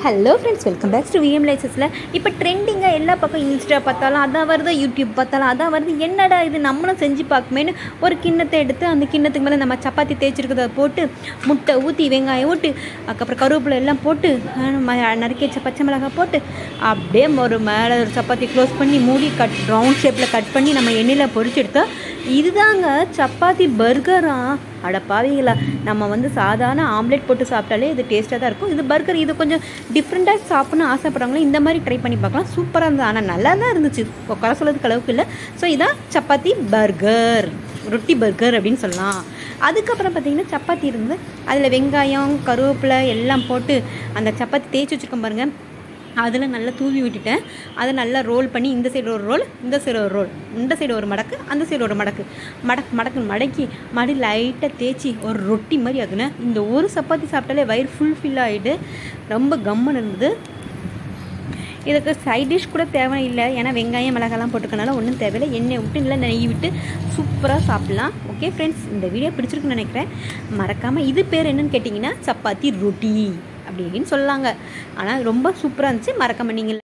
hello friends welcome back to VM லைசஸில் இப்போ ட்ரெண்டிங்காக எல்லா பக்கம் இன்ஸ்டா பார்த்தாலும் அதான் வருது யூடியூப் பார்த்தாலும் அதான் வருது என்னடா இது நம்மளும் செஞ்சு பார்க்குமேனு ஒரு கிண்ணத்தை எடுத்து அந்த கிண்ணத்துக்கு மேலே நம்ம சப்பாத்தி தேய்ச்சிருக்கிறத போட்டு முட்டை ஊற்றி வெங்காயம் ஊட்டி அதுக்கப்புறம் கருவேப்பிலை எல்லாம் போட்டு அஹ், ம- நறுக்கி வச்ச பச்சை மிளகாய் போட்டு அப்படியே ஒரு மேலே ஒரு சப்பாத்தி க்ளோஸ் பண்ணி மூடி கட் ரவுண்ட் ஷேப்பில் கட் பண்ணி நம்ம எண்ணெயில் பொரிச்சு எடுத்தா இதுதாங்க சப்பாத்தி பர்கரா அட பாவிங்களா நம்ம வந்து சாதாரண ஆம்லெட் போட்டு சாப்பிட்டாலே இது டேஸ்ட்டாக தான் இருக்கும் இது பர்கர் இது கொஞ்சம் டிஃப்ரெண்ட்டாக சாப்பிடணும்னு ஆசைப்படுறவங்களும் இந்த மாதிரி ட்ரை பண்ணி பார்க்கலாம் சூப்பராக இருந்தது ஆனால் நல்லா தான் இருந்துச்சு குறை சொல்கிறதுக்கு அளவுக்கு இல்லை ஸோ இதான் சப்பாத்தி பர்கர் ரொட்டி பர்கர் அப்படின்னு சொல்லலாம் அதுக்கப்புறம் பார்த்தீங்கன்னா சப்பாத்தி இருந்து அதில் வெங்காயம் கருவேப்பிலை எல்லாம் போட்டு அந்த சப்பாத்தி தேய்ச்சி வச்சுருக்கோம் பாருங்கள் அதில் நல்லா தூவி விட்டுட்டேன் அதை நல்லா ரோல் பண்ணி இந்த சைடு ஒரு ரோல் இந்த சைடு ஒரு ரோல் இந்த சைடு ஒரு மடக்கு அந்த சைடு ஒரு மடக்கு மடக்கு மடக்கு மடக்கி மறுபடி லைட்டாக தேய்ச்சி ஒரு ரொட்டி மாதிரி ஆகுனேன் இந்த ஒரு சப்பாத்தி சாப்பிட்டாலே வயிறு ஃபுல் ஃபில் ஆகிட்டு ரொம்ப கம்மன் இருந்தது இதுக்கு சைட் டிஷ் கூட தேவை இல்லை ஏன்னா வெங்காயம் மிளகாலாம் போட்டுக்கனால ஒன்றும் தேவையில்லை எண்ணெய் விட்டு இல்லை நெய் விட்டு சூப்பராக சாப்பிட்லாம் ஓகே ஃப்ரெண்ட்ஸ் இந்த வீடியோ பிடிச்சிருக்குன்னு நினைக்கிறேன் மறக்காமல் இது பேர் என்னன்னு கேட்டிங்கன்னா சப்பாத்தி ரொட்டி அப்படின்னு சொல்லலாங்க ஆனால் ரொம்ப சூப்பராக இருந்துச்சு மறக்காமல் நீங்கள்